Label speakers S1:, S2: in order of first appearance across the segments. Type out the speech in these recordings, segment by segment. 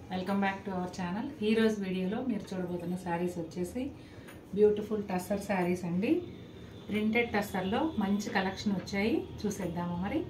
S1: welcome back to our channel ఈరోజు వీడియోలో మీరు చూడబోతున్న శారీస్ వచ్చేసి బ్యూటిఫుల్ టస్సర్ శారీస్ అండి ప్రింటెడ్ టస్సర్లో మంచి కలెక్షన్ వచ్చాయి చూసేద్దాము మరి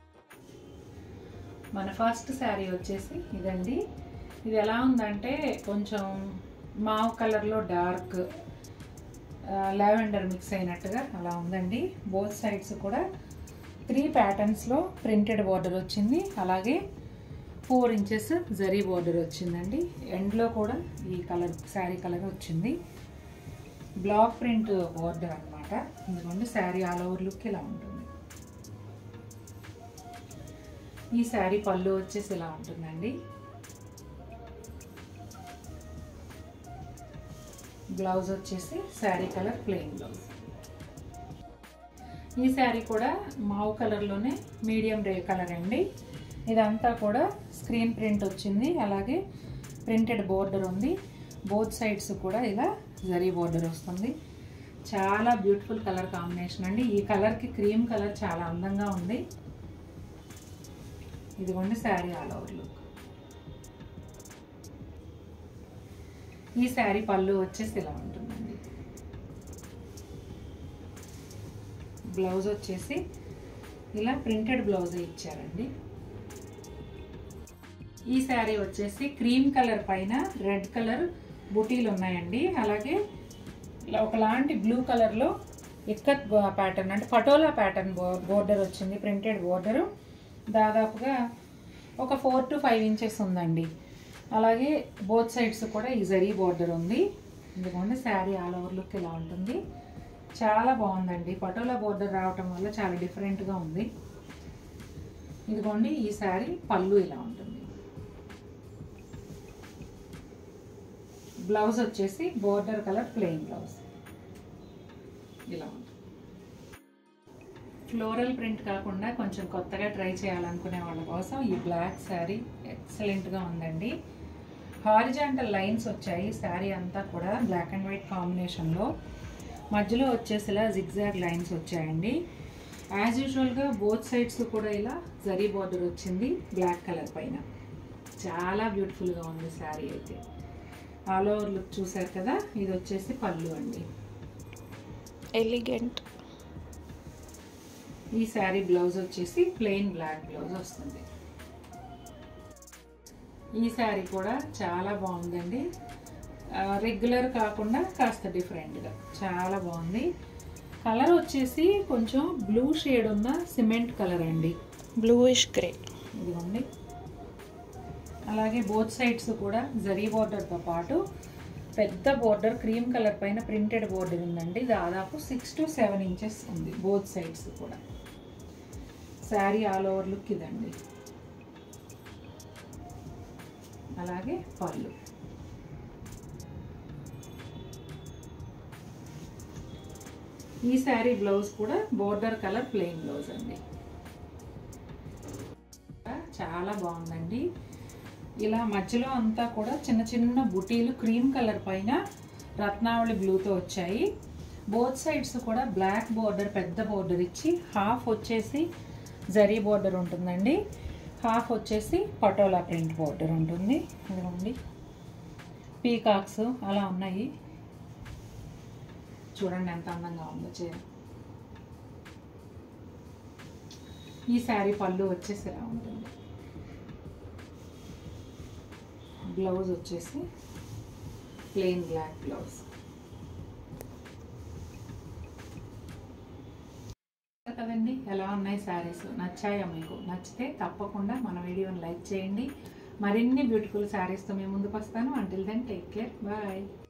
S1: మన ఫస్ట్ శారీ వచ్చేసి ఇదండి ఇది ఎలా ఉందంటే కొంచెం మావ్ కలర్లో డార్క్ లావెండర్ మిక్స్ అయినట్టుగా అలా ఉందండి బోత్ సైడ్స్ కూడా త్రీ ప్యాటర్న్స్లో ప్రింటెడ్ బార్డర్ వచ్చింది అలాగే ఫోర్ ఇంచెస్ జరీ బార్డర్ వచ్చిందండి ఎండ్లో కూడా ఈ కలర్ శారీ కలర్ వచ్చింది బ్లాక్ ప్రింట్ బార్డర్ అనమాట ఎందుకంటే శారీ ఆల్ ఓవర్ లుక్ ఇలా ఉంటుంది ఈ శారీ పళ్ళు వచ్చేసి ఇలా ఉంటుందండి బ్లౌజ్ వచ్చేసి శారీ కలర్ ప్లెయిన్ బ్లౌజ్ ఈ శారీ కూడా మావు కలర్లోనే మీడియం రే కలర్ అండి ఇదంతా కూడా స్క్రీన్ ప్రింట్ వచ్చింది అలాగే ప్రింటెడ్ బోర్డర్ ఉంది బోత్ సైడ్స్ కూడా ఇలా జరీ బోర్డర్ వస్తుంది చాలా బ్యూటిఫుల్ కలర్ కాంబినేషన్ అండి ఈ కలర్కి క్రీమ్ కలర్ చాలా అందంగా ఉంది ఇదిగోండి శారీ ఆల్ ఓవర్ లుక్ ఈ శారీ పళ్ళు వచ్చేసి ఇలా ఉంటుందండి బ్లౌజ్ వచ్చేసి ఇలా ప్రింటెడ్ బ్లౌజ్ ఇచ్చారండి ఈ శారీ వచ్చేసి క్రీమ్ కలర్ పైన రెడ్ కలర్ బుటీలు ఉన్నాయండి అలాగే ఒకలాంటి బ్లూ కలర్లో ఇక్కత్ ప్యాటర్న్ అంటే పటోలా ప్యాటర్న్ బోర్డర్ వచ్చింది ప్రింటెడ్ బోర్డరు దాదాపుగా ఒక ఫోర్ టు ఫైవ్ ఇంచెస్ ఉందండి అలాగే బోత్ సైడ్స్ కూడా ఈ జరీ బోర్డర్ ఉంది ఎందుకంటే శారీ ఆల్ ఓవర్ లుక్ ఇలా ఉంటుంది చాలా బాగుందండి పటోలా బోర్డర్ రావటం వల్ల చాలా డిఫరెంట్గా ఉంది ఇదిగోండి ఈ శారీ పళ్ళు ఇలా ఉంటుంది బ్లౌజ్ వచ్చేసి బోర్డర్ కలర్ ప్లెయిన్ బ్లౌజ్ ఇలా ఉంటుంది ఫ్లోరల్ ప్రింట్ కాకుండా కొంచెం కొత్తగా ట్రై చేయాలనుకునే వాళ్ళ కోసం ఈ బ్లాక్ శారీ ఎక్సలెంట్గా ఉందండి హారిజాంటల్ లైన్స్ వచ్చాయి శారీ అంతా కూడా బ్లాక్ అండ్ వైట్ కాంబినేషన్లో మధ్యలో వచ్చేసి ఇలా జిగ్జాగ్ లైన్స్ వచ్చాయండి యాజ్ యూజువల్గా బోత్ సైడ్స్ కూడా ఇలా జరీ బార్డర్ వచ్చింది బ్లాక్ కలర్ పైన చాలా బ్యూటిఫుల్గా ఉంది శారీ అయితే ఆల్ ఓవర్ లుక్ చూసారు కదా ఇది వచ్చేసి పళ్ళు అండి
S2: ఎలిగెంట్
S1: ఈ శారీ బ్లౌజ్ వచ్చేసి ప్లెయిన్ బ్లాక్ బ్లౌజ్ వస్తుంది ఈ శారీ కూడా చాలా బాగుందండి రెగ్యులర్ కాకుండా కాస్త డిఫరెంట్గా చాలా బాగుంది కలర్ వచ్చేసి కొంచెం బ్లూ షేడ్ ఉన్న సిమెంట్ కలర్ అండి
S2: బ్లూయిష్ గ్రే
S1: ఇదిగోండి అలాగే బోత్ సైడ్స్ కూడా జరీ బోర్డర్తో పాటు పెద్ద బోర్డర్ క్రీమ్ కలర్ పైన ప్రింటెడ్ బోర్డర్ ఉందండి దాదాపు సిక్స్ టు సెవెన్ ఇంచెస్ ఉంది బోత్ సైడ్స్ కూడా శారీ ఆల్ ఓవర్ లుక్ ఇదండి అలాగే పళ్ళు ఈ శారీ బ్లౌజ్ కూడా బోర్డర్ కలర్ ప్లెయిన్ బ్లౌజ్ అండి చాలా బాగుందండి ఇలా మధ్యలో అంతా కూడా చిన్న చిన్న బుటీలు క్రీమ్ కలర్ పైన రత్నావళి బ్లూతో వచ్చాయి బోత్ సైడ్స్ కూడా బ్లాక్ బోర్డర్ పెద్ద బోర్డర్ ఇచ్చి హాఫ్ వచ్చేసి జరీ బోర్డర్ ఉంటుందండి హాఫ్ వచ్చేసి పటోలా ప్రింట్ బోర్డర్ ఉంటుంది ఇదిగోండి పీకాక్స్ అలా ఉన్నాయి చూడండి ఎంత అందంగా ఉందో చీర ఈ శారీ పళ్ళు వచ్చేసి ఇలా ఉంటుంది బ్లౌజ్ వచ్చేసి ప్లెయిన్ బ్లాక్ బ్లౌజ్ కదండి ఎలా ఉన్నాయి శారీస్ నచ్చాయా మీకు నచ్చితే తప్పకుండా మన వీడియోని లైక్ చేయండి మరిన్ని బ్యూటిఫుల్ శారీస్తో మేము ముందుకు వస్తాను until then take care bye